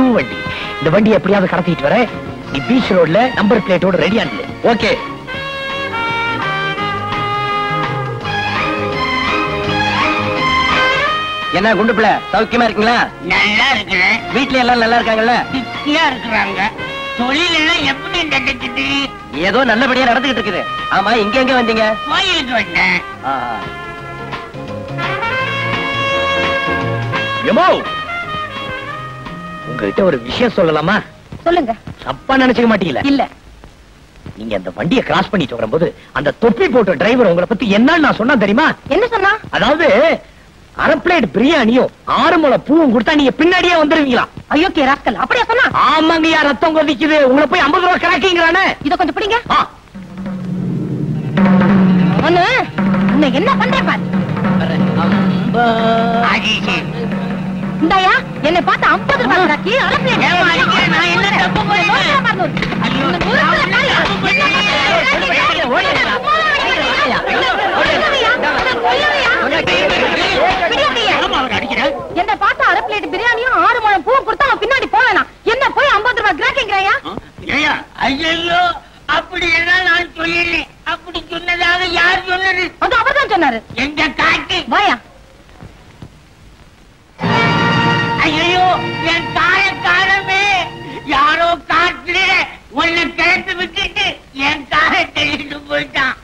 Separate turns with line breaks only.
வண்டி இந்த வண்டி எப்படியாவது கடத்திட்டு வர நீ பீச் ரோட்ல நம்பர் பிளேட்டோட ரெடி ஆனது ஓகே என்ன குண்டு பிள்ளை சௌக்கியமா இருக்கீங்களா
நல்லா இருக்கிறேன்
வீட்ல எல்லாம் நல்லா இருக்காங்கல்ல
திருப்தியா இருக்கிறாங்க தொழில் எல்லாம் எப்படி நடக்குது
ஏதோ நல்லபடியா நடந்துகிட்டு இருக்குது ஆமா இங்க எங்க வந்தீங்க
கோயிலுக்கு வந்தேன்
எமோ உங்ககிட்ட ஒரு விஷயம் சொல்லலாமா
சொல்லுங்க
தப்பா நினைச்சுக்க மாட்டீங்களா
இல்ல
நீங்க அந்த வண்டியை கிராஸ் பண்ணிட்டு வரும்போது அந்த தொப்பி போட்ட டிரைவர் உங்களை பத்தி என்னன்னு நான் சொன்னா தெரியுமா
என்ன சொன்னா
அதாவது அரை பிளேட் பிரியாணியும் ஆறு முளை பூவும் கொடுத்தா நீங்க பின்னாடியே வந்துருவீங்களா
ஐயோ கே ராஸ்கல் அப்படியா சொன்னா
ஆமாங்கய்யா ரத்தம் கொதிக்குது உங்களை போய் ஐம்பது ரூபா கிராக்கிங்கிறானே
இத கொஞ்சம் பிடிங்க
ஆ,
ஒண்ணு உன்னை என்ன பண்றேன் பாரு
அது சரி.
இந்தாயா என்னை பார்த்து ஐம்பது ரூபாய் கிராக்கி அலப்பியா
ஏம்மா அடிக்கிற? நான் என்ன தப்பு பண்ணேன்? ஐயோ, தப்பு ஏம்மா அவர் அடிக்கிறார்?
என்ன பார்த்து அரை பிளேட் பிரியாணியும் ஆறு முழம் பூவும் கொடுத்தா அவன் பின்னாடி போவேனா என்ன போய் ஐம்பது ரூபாய் கிராக்கிங்கிறாயா
ஏய்யா, ஐயையோ, அப்படி எல்லாம் நான் சொல்லல அப்படி சொன்னதாக யார் சொன்னது
அது அவர்தான் சொன்னாரு
எங்க காட்டு
வாயா
ஐயோ என் தாய காலமே யாரோ காட்டுல உன்னை கிளத்து விட்டுட்டு என் தாயை தள்ளிட்டு போயிட்டான்